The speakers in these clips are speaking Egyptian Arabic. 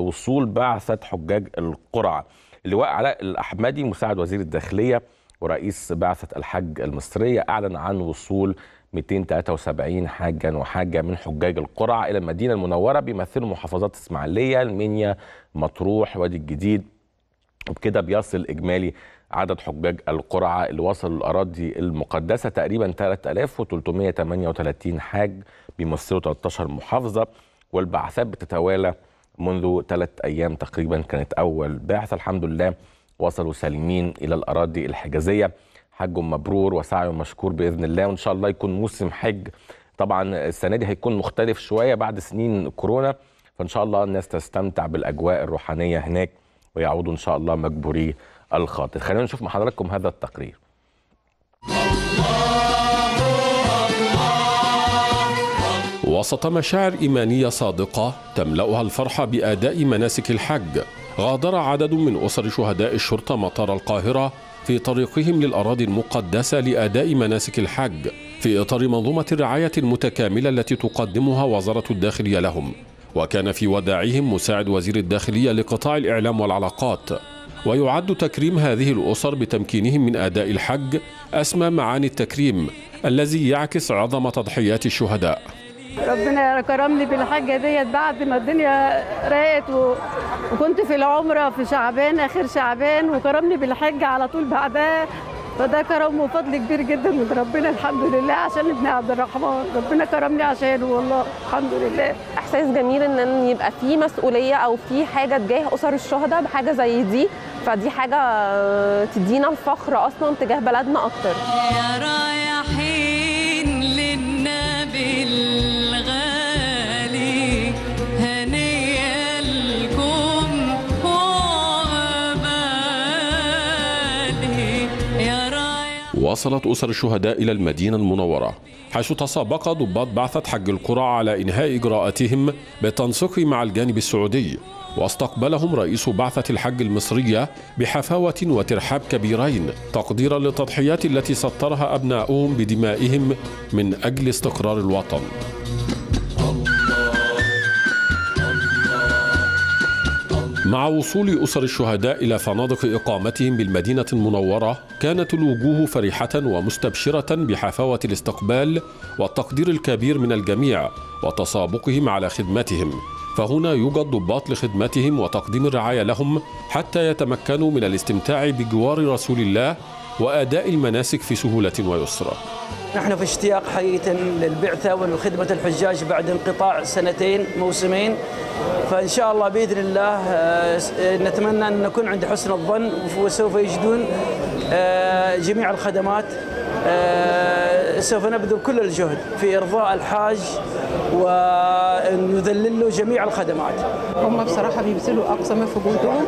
وصول بعثة حجاج القرعة اللواء علاء الأحمدي مساعد وزير الداخلية ورئيس بعثة الحج المصرية أعلن عن وصول 273 حاجا وحاجة من حجاج القرعة إلى المدينة المنورة بيمثلوا محافظات إسماعيلية المنيا مطروح وادي الجديد وبكده بيصل إجمالي عدد حجاج القرعة اللي وصلوا الأراضي المقدسة تقريبا 3338 حاج بيمثلوا 13 محافظة والبعثات بتتوالى منذ ثلاث أيام تقريبا كانت أول بعثة الحمد لله وصلوا سالمين إلى الأراضي الحجازية حج مبرور وسعي مشكور بإذن الله وإن شاء الله يكون موسم حج طبعا السنة دي هيكون مختلف شوية بعد سنين كورونا فإن شاء الله الناس تستمتع بالأجواء الروحانية هناك ويعودوا إن شاء الله مجبوري الخاطر خلينا نشوف مع حضراتكم هذا التقرير وسط مشاعر إيمانية صادقة تملأها الفرحة بأداء مناسك الحج غادر عدد من أسر شهداء الشرطة مطار القاهرة في طريقهم للأراضي المقدسة لأداء مناسك الحج في إطار منظومة الرعاية المتكاملة التي تقدمها وزارة الداخلية لهم وكان في وداعهم مساعد وزير الداخلية لقطاع الإعلام والعلاقات ويعد تكريم هذه الأسر بتمكينهم من أداء الحج أسمى معاني التكريم الذي يعكس عظم تضحيات الشهداء ربنا كرمني بالحاجه ديت بعد ما الدنيا راقت و... وكنت في العمره في شعبان اخر شعبان وكرمني بالحج على طول بعدها فده كرم وفضل كبير جدا من ربنا الحمد لله عشان ابن عبد الرحمن ربنا كرمني عشانه والله الحمد لله احساس جميل ان يبقى في مسؤوليه او في حاجه تجاه اسر الشهداء بحاجه زي دي فدي حاجه تدينا الفخر اصلا تجاه بلدنا اكتر يا رايحين للنبي الغالي هنيا لكم وعبالي يا رايح وصلت أسر الشهداء إلى المدينة المنورة حيث تسابق ضباط بعثة حج القرى على إنهاء إجراءاتهم بالتنسيق مع الجانب السعودي واستقبلهم رئيس بعثة الحج المصرية بحفاوة وترحاب كبيرين تقديرا للتضحيات التي سطرها أبناؤهم بدمائهم من أجل استقرار الوطن مع وصول أسر الشهداء إلى فنادق إقامتهم بالمدينة المنورة كانت الوجوه فرحة ومستبشرة بحفاوة الاستقبال والتقدير الكبير من الجميع وتسابقهم على خدمتهم فهنا يوجد ضباط لخدمتهم وتقديم الرعاية لهم حتى يتمكنوا من الاستمتاع بجوار رسول الله وأداء المناسك في سهولة ويسر نحن في اشتياق حقيقة للبعثة ولخدمة الحجاج بعد انقطاع سنتين موسمين فإن شاء الله بإذن الله نتمنى أن نكون عند حسن الظن وسوف يجدون جميع الخدمات سوف نبذل كل الجهد في إرضاء الحاج ونذلل له جميع الخدمات هم بصراحة بيبذلوا أقصى ما في جهدهم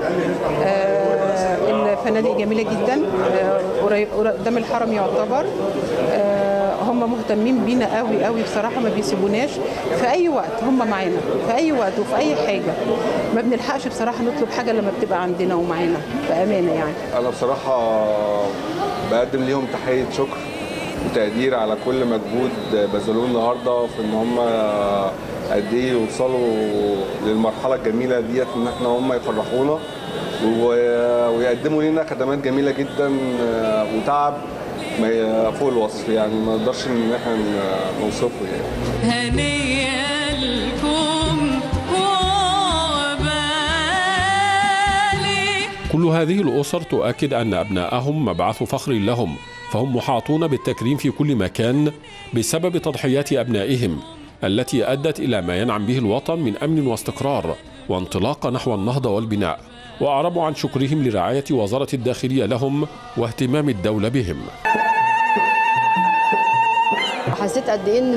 الفنادق جميلة جدا قدام الحرم يعتبر هم مهتمين بينا قوي قوي بصراحه ما بيسيبوناش في اي وقت هم معانا في اي وقت وفي اي حاجه ما بنلحقش بصراحه نطلب حاجه لما بتبقى عندنا ومعانا بامانه يعني انا بصراحه بقدم ليهم تحيه شكر وتقدير على كل مجهود بذلوه النهارده في ان هم قد ايه يوصلوا للمرحله الجميله ديت ان احنا هم يفرحونا ويقدموا لنا خدمات جميله جدا وتعب فوق الوصف يعني ما نقدرش ان احنا نوصفه يعني هنيا لكم وعبالي كل هذه الأسر تؤكد أن أبناءهم مبعث فخر لهم فهم محاطون بالتكريم في كل مكان بسبب تضحيات أبنائهم التي أدت إلى ما ينعم به الوطن من أمن واستقرار وانطلاقة نحو النهضة والبناء وأعربوا عن شكرهم لرعاية وزارة الداخلية لهم واهتمام الدولة بهم حسيت قد ايه ان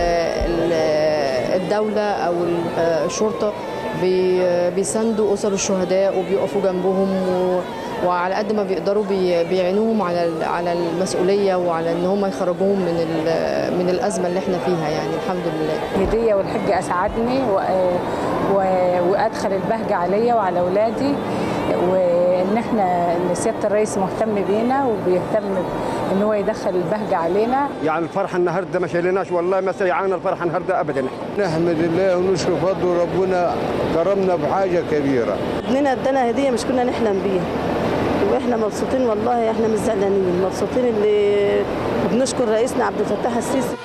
الدوله او الشرطه بيساندوا اسر الشهداء وبيقفوا جنبهم وعلى قد ما بيقدروا بيعينوهم على على المسؤوليه وعلى ان هم يخرجوهم من من الازمه اللي احنا فيها يعني الحمد لله هديه والحج اسعدني وادخل البهجه عليا وعلى اولادي وان احنا ان سياده الرئيس مهتم بينا وبيهتم ان هو يدخل البهجه علينا يعني الفرحه النهارده ما شايلناش والله ما سيعانا الفرحه النهارده ابدا نحمد الله ونشكر فضله ربنا كرمنا بحاجه كبيره ابننا ادانا هديه مش كنا نحلم بيها واحنا مبسوطين والله احنا مش زعلانين مبسوطين اللي بنشكر رئيسنا عبد الفتاح السيسي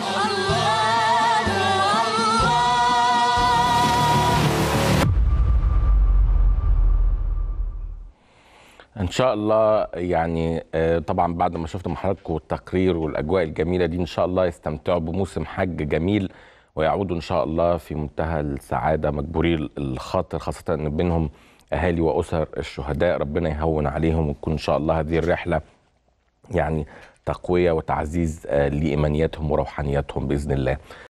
ان شاء الله يعني آه، طبعا بعد ما شفت مع حضراتكم التقرير والاجواء الجميله دي ان شاء الله يستمتعوا بموسم حج جميل ويعودوا ان شاء الله في منتهى السعاده مجبوري الخاطر خاصه ان بينهم اهالي واسر الشهداء ربنا يهون عليهم وتكون ان شاء الله هذه الرحله يعني تقويه وتعزيز آه، لايمانياتهم وروحانياتهم باذن الله